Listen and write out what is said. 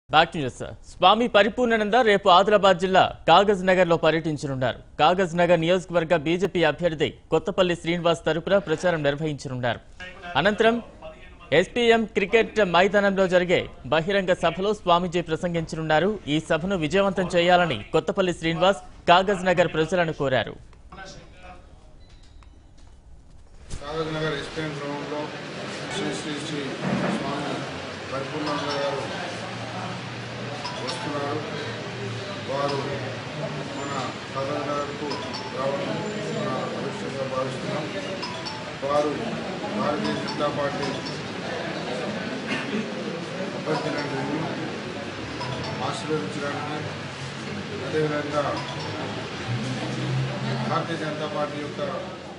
back to news Swami Paripoornananda రేపు ఆదిలాబాద్ జిల్లా కాగజ్ నగర్ లో పర్యటించనున్నారు కాగజ్ నగర్ నియోజకవర్గ బీజేపీ అభ్యర్థి కొత్తపల్లి శ్రీనివాస్ తరపున ప్రచారం నిర్వహించనున్నారు అనంతరం ఎస్పీఎం క్రికెట్ మైదానంలో జరిగే బహిరంగ సభలో స్వామీజీ ప్రసంగించనున్నారు ఈ సభను విజయవంతం చేయాలని కొత్తపల్లి శ్రీనివాస్ కాగజ్ నగర్ ప్రజలను కోరారు కాగజ్ నగర్ ఎస్పీఎం గ్రౌండ్లో శ్రీ శ్రీ శ్రీ స్వామి పరిపూర్ణానంద గారు వస్తున్నారు వారు మన కాగజ్ నగర్కు రావడం మన అదృష్టంగా భావిస్తున్నాం వారు భారతీయ జనతా పార్టీ అభ్యర్థులను ఆశీర్వదించడానికి అదేవిధంగా భారతీయ జనతా పార్టీ యొక్క